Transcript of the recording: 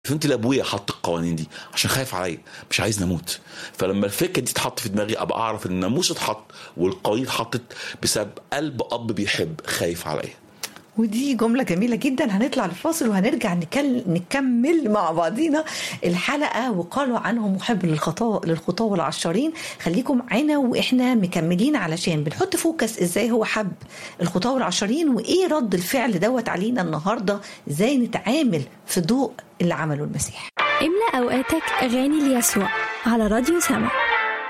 فهمت ليه ابويا حط القوانين دي عشان خايف عليا مش عايز نموت فلما الفكره دي اتحط في دماغي ابقى اعرف ان الناموس اتحط والقوانين اتحطت بسبب قلب اب بيحب خايف عليا ودي جملة جميلة جدا هنطلع الفاصل وهنرجع نكل... نكمل مع بعضينا الحلقة وقالوا عنه محب للخطاء للخطاة والعشارين خليكم معانا واحنا مكملين علشان بنحط فوكس ازاي هو حب الخطاة والعشارين وايه رد الفعل دوت علينا النهاردة ازاي نتعامل في ضوء اللي عمله المسيح املأ أوقاتك أغاني ليسوع على راديو سما